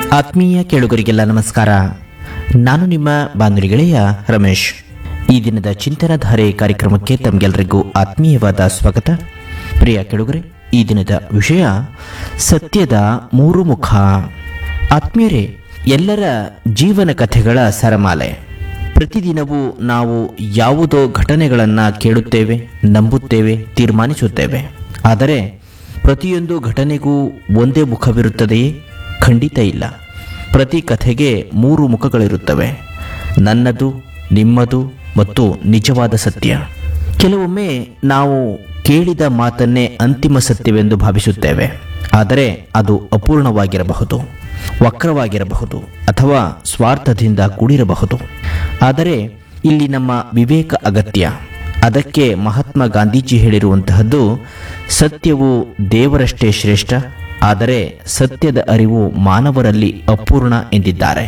ಆತ್ಮೀಯ ಕೇಳುಗರಿಗೆಲ್ಲ ನಮಸ್ಕಾರ ನಾನು ನಿಮ್ಮ ಬಾನುಲಿ ಗೆಳೆಯ ರಮೇಶ್ ಈ ದಿನದ ಚಿಂತನಧಾರೆ ಕಾರ್ಯಕ್ರಮಕ್ಕೆ ತಮಗೆಲ್ಲರಿಗೂ ಆತ್ಮೀಯವಾದ ಸ್ವಾಗತ ಪ್ರಿಯ ಕೇಳುಗರೆ ಈ ದಿನದ ವಿಷಯ ಸತ್ಯದ ಮೂರು ಮುಖ ಆತ್ಮೀಯರೇ ಎಲ್ಲರ ಜೀವನ ಕಥೆಗಳ ಸರಮಾಲೆ ಪ್ರತಿದಿನವೂ ನಾವು ಯಾವುದೋ ಘಟನೆಗಳನ್ನು ಕೇಳುತ್ತೇವೆ ನಂಬುತ್ತೇವೆ ತೀರ್ಮಾನಿಸುತ್ತೇವೆ ಆದರೆ ಪ್ರತಿಯೊಂದು ಘಟನೆಗೂ ಒಂದೇ ಮುಖವಿರುತ್ತದೆಯೇ ಖಂಡಿತ ಇಲ್ಲ ಪ್ರತಿ ಕಥೆಗೆ ಮೂರು ಮುಖಗಳಿರುತ್ತವೆ ನನ್ನದು ನಿಮ್ಮದು ಮತ್ತು ನಿಜವಾದ ಸತ್ಯ ಕೆಲವೊಮ್ಮೆ ನಾವು ಕೇಳಿದ ಮಾತನ್ನೇ ಅಂತಿಮ ಸತ್ಯವೆಂದು ಭಾವಿಸುತ್ತೇವೆ ಆದರೆ ಅದು ಅಪೂರ್ಣವಾಗಿರಬಹುದು ವಕ್ರವಾಗಿರಬಹುದು ಅಥವಾ ಸ್ವಾರ್ಥದಿಂದ ಕೂಡಿರಬಹುದು ಆದರೆ ಇಲ್ಲಿ ನಮ್ಮ ವಿವೇಕ ಅಗತ್ಯ ಅದಕ್ಕೆ ಮಹಾತ್ಮ ಗಾಂಧೀಜಿ ಹೇಳಿರುವಂತಹದ್ದು ಸತ್ಯವು ದೇವರಷ್ಟೇ ಶ್ರೇಷ್ಠ ಆದರೆ ಸತ್ಯದ ಅರಿವು ಮಾನವರಲ್ಲಿ ಅಪೂರ್ಣ ಎಂದಿದ್ದಾರೆ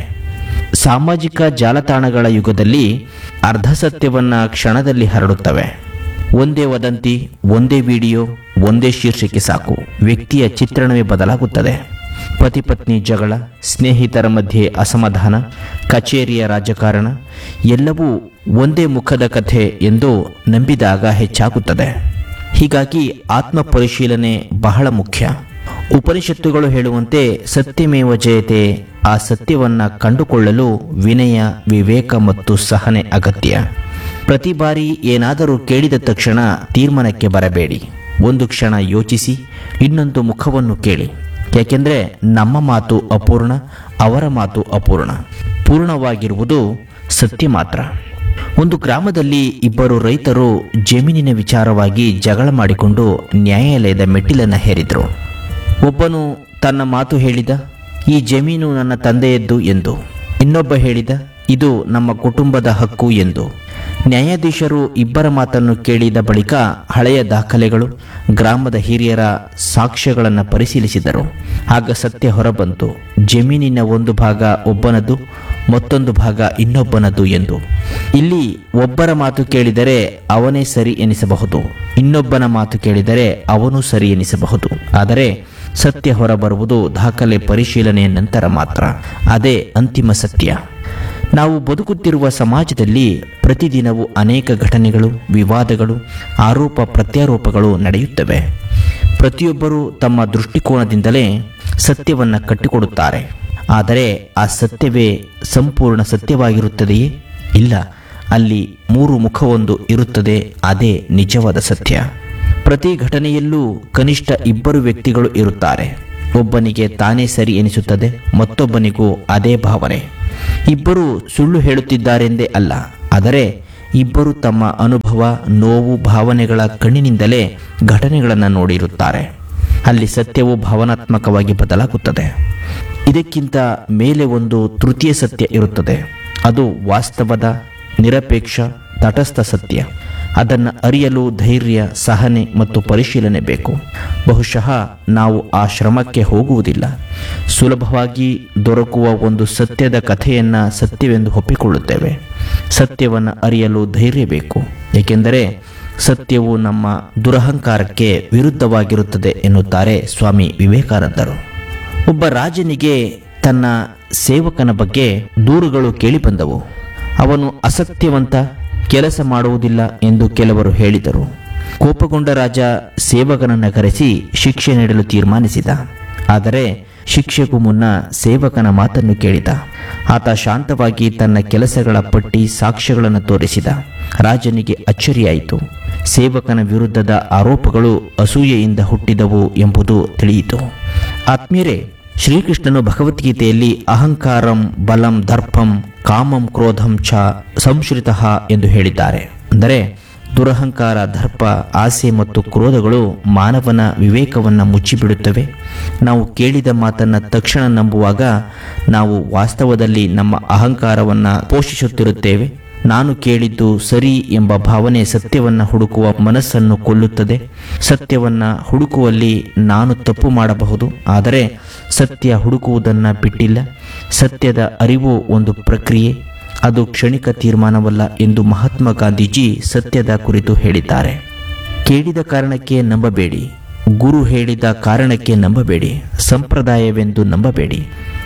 ಸಾಮಾಜಿಕ ಜಾಲತಾಣಗಳ ಯುಗದಲ್ಲಿ ಅರ್ಧ ಸತ್ಯವನ್ನ ಕ್ಷಣದಲ್ಲಿ ಹರಡುತ್ತವೆ ಒಂದೇ ವದಂತಿ ಒಂದೇ ವಿಡಿಯೋ ಒಂದೇ ಶೀರ್ಷಿಕೆ ಸಾಕು ವ್ಯಕ್ತಿಯ ಚಿತ್ರಣವೇ ಬದಲಾಗುತ್ತದೆ ಪತಿ ಪತ್ನಿ ಜಗಳ ಸ್ನೇಹಿತರ ಮಧ್ಯೆ ಅಸಮಾಧಾನ ಕಚೇರಿಯ ರಾಜಕಾರಣ ಎಲ್ಲವೂ ಒಂದೇ ಮುಖದ ಕಥೆ ಎಂದು ನಂಬಿದಾಗ ಹೆಚ್ಚಾಗುತ್ತದೆ ಹೀಗಾಗಿ ಆತ್ಮ ಪರಿಶೀಲನೆ ಬಹಳ ಮುಖ್ಯ ಉಪನಿಷತ್ತುಗಳು ಹೇಳುವಂತೆ ಸತ್ಯಮೇವ ಜಯತೆ ಆ ಸತ್ಯವನ್ನ ಕಂಡುಕೊಳ್ಳಲು ವಿನಯ ವಿವೇಕ ಮತ್ತು ಸಹನೆ ಅಗತ್ಯ ಪ್ರತಿ ಬಾರಿ ಏನಾದರೂ ಕೇಳಿದ ತಕ್ಷಣ ತೀರ್ಮಾನಕ್ಕೆ ಬರಬೇಡಿ ಒಂದು ಕ್ಷಣ ಯೋಚಿಸಿ ಇನ್ನೊಂದು ಮುಖವನ್ನು ಕೇಳಿ ಯಾಕೆಂದರೆ ನಮ್ಮ ಮಾತು ಅಪೂರ್ಣ ಅವರ ಮಾತು ಅಪೂರ್ಣ ಪೂರ್ಣವಾಗಿರುವುದು ಸತ್ಯ ಮಾತ್ರ ಒಂದು ಗ್ರಾಮದಲ್ಲಿ ಇಬ್ಬರು ರೈತರು ಜಮೀನಿನ ವಿಚಾರವಾಗಿ ಜಗಳ ಮಾಡಿಕೊಂಡು ನ್ಯಾಯಾಲಯದ ಮೆಟ್ಟಿಲನ್ನು ಹೇರಿದರು ಒಬ್ಬನು ತನ್ನ ಮಾತು ಹೇಳಿದ ಈ ಜಮೀನು ನನ್ನ ತಂದೆಯದ್ದು ಎಂದು ಇನ್ನೊಬ್ಬ ಹೇಳಿದ ಇದು ನಮ್ಮ ಕುಟುಂಬದ ಹಕ್ಕು ಎಂದು ನ್ಯಾಯಾಧೀಶರು ಇಬ್ಬರ ಮಾತನ್ನು ಕೇಳಿದ ಬಳಿಕ ಹಳೆಯ ದಾಖಲೆಗಳು ಗ್ರಾಮದ ಹಿರಿಯರ ಸಾಕ್ಷ್ಯಗಳನ್ನು ಪರಿಶೀಲಿಸಿದರು ಆಗ ಸತ್ಯ ಹೊರಬಂತು ಜಮೀನಿನ ಒಂದು ಭಾಗ ಒಬ್ಬನದು ಮತ್ತೊಂದು ಭಾಗ ಇನ್ನೊಬ್ಬನದು ಎಂದು ಇಲ್ಲಿ ಒಬ್ಬರ ಮಾತು ಕೇಳಿದರೆ ಅವನೇ ಸರಿ ಎನಿಸಬಹುದು ಇನ್ನೊಬ್ಬನ ಮಾತು ಕೇಳಿದರೆ ಅವನು ಸರಿ ಎನಿಸಬಹುದು ಆದರೆ ಸತ್ಯ ಹೊರಬರುವುದು ದಾಖಲೆ ಪರಿಶೀಲನೆಯ ನಂತರ ಮಾತ್ರ ಅದೇ ಅಂತಿಮ ಸತ್ಯ ನಾವು ಬದುಕುತ್ತಿರುವ ಸಮಾಜದಲ್ಲಿ ಪ್ರತಿದಿನವೂ ಅನೇಕ ಘಟನೆಗಳು ವಿವಾದಗಳು ಆರೋಪ ಪ್ರತ್ಯಾರೋಪಗಳು ನಡೆಯುತ್ತವೆ ಪ್ರತಿಯೊಬ್ಬರೂ ತಮ್ಮ ದೃಷ್ಟಿಕೋನದಿಂದಲೇ ಸತ್ಯವನ್ನು ಕಟ್ಟಿಕೊಡುತ್ತಾರೆ ಆದರೆ ಆ ಸತ್ಯವೇ ಸಂಪೂರ್ಣ ಸತ್ಯವಾಗಿರುತ್ತದೆಯೇ ಇಲ್ಲ ಅಲ್ಲಿ ಮೂರು ಮುಖವೊಂದು ಇರುತ್ತದೆ ಅದೇ ನಿಜವಾದ ಸತ್ಯ ಪ್ರತಿ ಘಟನೆಯಲ್ಲೂ ಕನಿಷ್ಠ ಇಬ್ಬರು ವ್ಯಕ್ತಿಗಳು ಇರುತ್ತಾರೆ ಒಬ್ಬನಿಗೆ ತಾನೇ ಸರಿ ಎನಿಸುತ್ತದೆ ಮತ್ತೊಬ್ಬನಿಗೂ ಅದೇ ಭಾವನೆ ಇಬ್ಬರು ಸುಳ್ಳು ಹೇಳುತ್ತಿದ್ದಾರೆಂದೇ ಅಲ್ಲ ಆದರೆ ಇಬ್ಬರು ತಮ್ಮ ಅನುಭವ ನೋವು ಭಾವನೆಗಳ ಕಣ್ಣಿನಿಂದಲೇ ಘಟನೆಗಳನ್ನು ನೋಡಿರುತ್ತಾರೆ ಅಲ್ಲಿ ಸತ್ಯವು ಭಾವನಾತ್ಮಕವಾಗಿ ಬದಲಾಗುತ್ತದೆ ಇದಕ್ಕಿಂತ ಮೇಲೆ ಒಂದು ತೃತೀಯ ಸತ್ಯ ಇರುತ್ತದೆ ಅದು ವಾಸ್ತವದ ನಿರಪೇಕ್ಷ ತಟಸ್ಥ ಸತ್ಯ ಅದನ್ನು ಅರಿಯಲು ಧೈರ್ಯ ಸಹನೆ ಮತ್ತು ಪರಿಶೀಲನೆ ಬೇಕು ಬಹುಶಃ ನಾವು ಆ ಶ್ರಮಕ್ಕೆ ಹೋಗುವುದಿಲ್ಲ ಸುಲಭವಾಗಿ ದೊರಕುವ ಒಂದು ಸತ್ಯದ ಕಥೆಯನ್ನು ಸತ್ಯವೆಂದು ಒಪ್ಪಿಕೊಳ್ಳುತ್ತೇವೆ ಸತ್ಯವನ್ನು ಅರಿಯಲು ಧೈರ್ಯ ಬೇಕು ಏಕೆಂದರೆ ಸತ್ಯವು ನಮ್ಮ ದುರಹಂಕಾರಕ್ಕೆ ವಿರುದ್ಧವಾಗಿರುತ್ತದೆ ಎನ್ನುತ್ತಾರೆ ಸ್ವಾಮಿ ವಿವೇಕಾನಂದರು ಒಬ್ಬ ರಾಜನಿಗೆ ತನ್ನ ಸೇವಕನ ಬಗ್ಗೆ ದೂರುಗಳು ಕೇಳಿಬಂದವು ಅವನು ಅಸತ್ಯವಂತ ಕೆಲಸ ಮಾಡುವುದಿಲ್ಲ ಎಂದು ಕೆಲವರು ಹೇಳಿದರು ಕೋಪಗೊಂಡ ರಾಜ ಸೇವಕನನ್ನು ಕರೆಸಿ ಶಿಕ್ಷೆ ನೀಡಲು ತೀರ್ಮಾನಿಸಿದ ಆದರೆ ಶಿಕ್ಷೆಗೂ ಮುನ್ನ ಸೇವಕನ ಮಾತನ್ನು ಕೇಳಿದ ಆತ ಶಾಂತವಾಗಿ ತನ್ನ ಕೆಲಸಗಳ ಪಟ್ಟಿ ಸಾಕ್ಷ್ಯಗಳನ್ನು ತೋರಿಸಿದ ರಾಜನಿಗೆ ಅಚ್ಚರಿಯಾಯಿತು ಸೇವಕನ ವಿರುದ್ಧದ ಆರೋಪಗಳು ಅಸೂಯೆಯಿಂದ ಹುಟ್ಟಿದವು ಎಂಬುದು ತಿಳಿಯಿತು ಆತ್ಮೀಯರೇ ಶ್ರೀಕೃಷ್ಣನು ಭಗವದ್ಗೀತೆಯಲ್ಲಿ ಅಹಂಕಾರಂ ಬಲಂ ದರ್ಪಂ ಕಾಮಂ ಕ್ರೋಧಂ ಚ ಸಂಶ್ರಿತ ಎಂದು ಹೇಳಿದ್ದಾರೆ ಅಂದರೆ ದುರಹಂಕಾರ ದರ್ಪ ಆಸೆ ಮತ್ತು ಕ್ರೋಧಗಳು ಮಾನವನ ವಿವೇಕವನ್ನು ಮುಚ್ಚಿಬಿಡುತ್ತವೆ ನಾವು ಕೇಳಿದ ಮಾತನ್ನು ತಕ್ಷಣ ನಂಬುವಾಗ ನಾವು ವಾಸ್ತವದಲ್ಲಿ ನಮ್ಮ ಅಹಂಕಾರವನ್ನು ಪೋಷಿಸುತ್ತಿರುತ್ತೇವೆ ನಾನು ಕೇಳಿದ್ದು ಸರಿ ಎಂಬ ಭಾವನೆ ಸತ್ಯವನ್ನು ಹುಡುಕುವ ಮನಸ್ಸನ್ನು ಕೊಲ್ಲುತ್ತದೆ ಸತ್ಯವನ್ನು ಹುಡುಕುವಲ್ಲಿ ನಾನು ತಪ್ಪು ಮಾಡಬಹುದು ಆದರೆ ಸತ್ಯ ಹುಡುಕುವುದನ್ನು ಬಿಟ್ಟಿಲ್ಲ ಸತ್ಯದ ಅರಿವು ಒಂದು ಪ್ರಕ್ರಿಯೆ ಅದು ಕ್ಷಣಿಕ ತೀರ್ಮಾನವಲ್ಲ ಎಂದು ಮಹಾತ್ಮ ಗಾಂಧೀಜಿ ಸತ್ಯದ ಕುರಿತು ಹೇಳಿದ್ದಾರೆ ಕೇಳಿದ ಕಾರಣಕ್ಕೆ ನಂಬಬೇಡಿ ಗುರು ಹೇಳಿದ ಕಾರಣಕ್ಕೆ ನಂಬಬೇಡಿ ಸಂಪ್ರದಾಯವೆಂದು ನಂಬಬೇಡಿ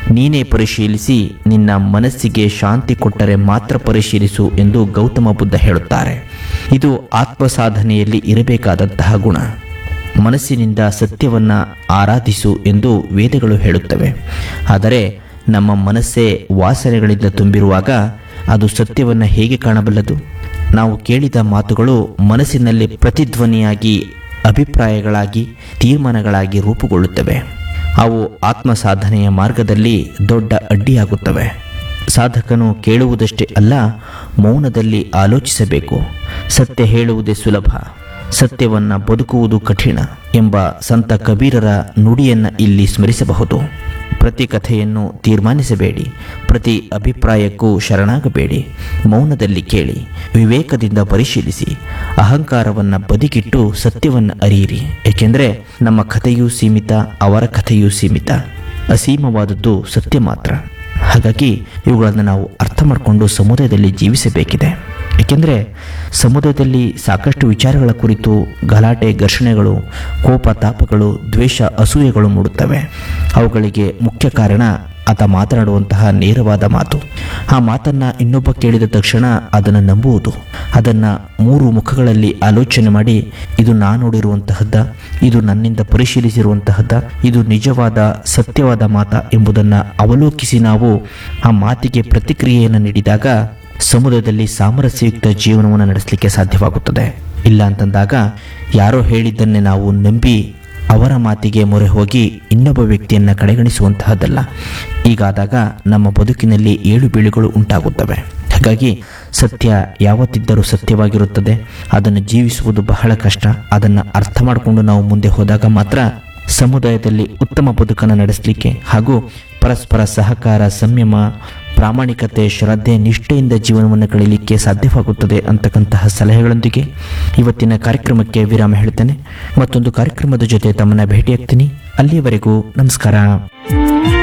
ನೀನೇ ಪರಿಶೀಲಿಸಿ ನಿನ್ನ ಮನಸ್ಸಿಗೆ ಶಾಂತಿ ಕೊಟ್ಟರೆ ಮಾತ್ರ ಪರಿಶೀಲಿಸು ಎಂದು ಗೌತಮ ಬುದ್ಧ ಹೇಳುತ್ತಾರೆ ಇದು ಆತ್ಮ ಸಾಧನೆಯಲ್ಲಿ ಇರಬೇಕಾದಂತಹ ಗುಣ ಮನಸ್ಸಿನಿಂದ ಸತ್ಯವನ್ನು ಆರಾಧಿಸು ಎಂದು ವೇದಗಳು ಹೇಳುತ್ತವೆ ಆದರೆ ನಮ್ಮ ಮನಸ್ಸೇ ವಾಸನೆಗಳಿಂದ ತುಂಬಿರುವಾಗ ಅದು ಸತ್ಯವನ್ನು ಹೇಗೆ ಕಾಣಬಲ್ಲದು ನಾವು ಕೇಳಿದ ಮಾತುಗಳು ಮನಸ್ಸಿನಲ್ಲಿ ಪ್ರತಿಧ್ವನಿಯಾಗಿ ಅಭಿಪ್ರಾಯಗಳಾಗಿ ತೀರ್ಮಾನಗಳಾಗಿ ರೂಪುಗೊಳ್ಳುತ್ತವೆ ಅವು ಆತ್ಮ ಸಾಧನೆಯ ಮಾರ್ಗದಲ್ಲಿ ದೊಡ್ಡ ಅಡ್ಡಿಯಾಗುತ್ತವೆ ಸಾಧಕನು ಕೇಳುವುದಷ್ಟೇ ಅಲ್ಲ ಮೌನದಲ್ಲಿ ಆಲೋಚಿಸಬೇಕು ಸತ್ಯ ಹೇಳುವುದೇ ಸುಲಭ ಸತ್ಯವನ್ನು ಬದುಕುವುದು ಕಠಿಣ ಎಂಬ ಸಂತ ಕಬೀರರ ನುಡಿಯನ್ನು ಇಲ್ಲಿ ಸ್ಮರಿಸಬಹುದು ಪ್ರತಿ ಕಥೆಯನ್ನು ತೀರ್ಮಾನಿಸಬೇಡಿ ಪ್ರತಿ ಅಭಿಪ್ರಾಯಕ್ಕೂ ಶರಣಾಗಬೇಡಿ ಮೌನದಲ್ಲಿ ಕೇಳಿ ವಿವೇಕದಿಂದ ಪರಿಶೀಲಿಸಿ ಅಹಂಕಾರವನ್ನು ಬದಿಗಿಟ್ಟು ಸತ್ಯವನ್ನು ಅರಿಯಿರಿ ಏಕೆಂದರೆ ನಮ್ಮ ಕಥೆಯೂ ಸೀಮಿತ ಅವರ ಕಥೆಯೂ ಸೀಮಿತ ಅಸೀಮವಾದದ್ದು ಸತ್ಯ ಮಾತ್ರ ಹಾಗಾಗಿ ಇವುಗಳನ್ನು ನಾವು ಅರ್ಥ ಮಾಡಿಕೊಂಡು ಸಮುದಾಯದಲ್ಲಿ ಜೀವಿಸಬೇಕಿದೆ ಏಕೆಂದರೆ ಸಮುದಾಯದಲ್ಲಿ ಸಾಕಷ್ಟು ವಿಚಾರಗಳ ಕುರಿತು ಗಲಾಟೆ ಘರ್ಷಣೆಗಳು ಕೋಪ ತಾಪಗಳು ದ್ವೇಷ ಅಸೂಯೆಗಳು ಮೂಡುತ್ತವೆ ಅವುಗಳಿಗೆ ಮುಖ್ಯ ಕಾರಣ ಆತ ಮಾತನಾಡುವಂತಹ ನೇರವಾದ ಮಾತು ಆ ಮಾತನ್ನು ಇನ್ನೊಬ್ಬ ಕೇಳಿದ ತಕ್ಷಣ ಅದನ್ನು ನಂಬುವುದು ಅದನ್ನು ಮೂರು ಮುಖಗಳಲ್ಲಿ ಆಲೋಚನೆ ಮಾಡಿ ಇದು ನಾನು ನೋಡಿರುವಂತಹದ್ದ ಇದು ನನ್ನಿಂದ ಪರಿಶೀಲಿಸಿರುವಂತಹದ್ದ ಇದು ನಿಜವಾದ ಸತ್ಯವಾದ ಮಾತ ಎಂಬುದನ್ನು ಅವಲೋಕಿಸಿ ನಾವು ಆ ಮಾತಿಗೆ ಪ್ರತಿಕ್ರಿಯೆಯನ್ನು ನೀಡಿದಾಗ ಸಮುದಾಯದಲ್ಲಿ ಸಾಮರಸ್ಯಯುಕ್ತ ಜೀವನವನ್ನು ನಡೆಸಲಿಕ್ಕೆ ಸಾಧ್ಯವಾಗುತ್ತದೆ ಇಲ್ಲ ಅಂತಂದಾಗ ಯಾರೋ ಹೇಳಿದ್ದನ್ನೇ ನಾವು ನಂಬಿ ಅವರ ಮಾತಿಗೆ ಮೊರೆ ಹೋಗಿ ಇನ್ನೊಬ್ಬ ವ್ಯಕ್ತಿಯನ್ನು ಕಡೆಗಣಿಸುವಂತಹದ್ದಲ್ಲ ಹೀಗಾದಾಗ ನಮ್ಮ ಬದುಕಿನಲ್ಲಿ ಏಳು ಬೀಳುಗಳು ಉಂಟಾಗುತ್ತವೆ ಹಾಗಾಗಿ ಸತ್ಯ ಯಾವತ್ತಿದ್ದರೂ ಸತ್ಯವಾಗಿರುತ್ತದೆ ಅದನ್ನು ಜೀವಿಸುವುದು ಬಹಳ ಕಷ್ಟ ಅದನ್ನು ಅರ್ಥ ಮಾಡಿಕೊಂಡು ನಾವು ಮುಂದೆ ಹೋದಾಗ ಮಾತ್ರ ಸಮುದಾಯದಲ್ಲಿ ಉತ್ತಮ ಬದುಕನ್ನು ನಡೆಸಲಿಕ್ಕೆ ಹಾಗೂ ಪರಸ್ಪರ ಸಹಕಾರ ಸಂಯಮ ಪ್ರಾಮಾಣಿಕತೆ ಶ್ರದ್ಧೆ ನಿಷ್ಠೆಯಿಂದ ಜೀವನವನ್ನು ಕಳೀಲಿಕ್ಕೆ ಸಾಧ್ಯವಾಗುತ್ತದೆ ಅಂತಕ್ಕಂತಹ ಸಲಹೆಗಳೊಂದಿಗೆ ಇವತ್ತಿನ ಕಾರ್ಯಕ್ರಮಕ್ಕೆ ವಿರಾಮ ಹೇಳ್ತೇನೆ ಮತ್ತೊಂದು ಕಾರ್ಯಕ್ರಮದ ಜೊತೆ ತಮ್ಮನ್ನ ಭೇಟಿಯಾಗ್ತೀನಿ ಅಲ್ಲಿಯವರೆಗೂ ನಮಸ್ಕಾರ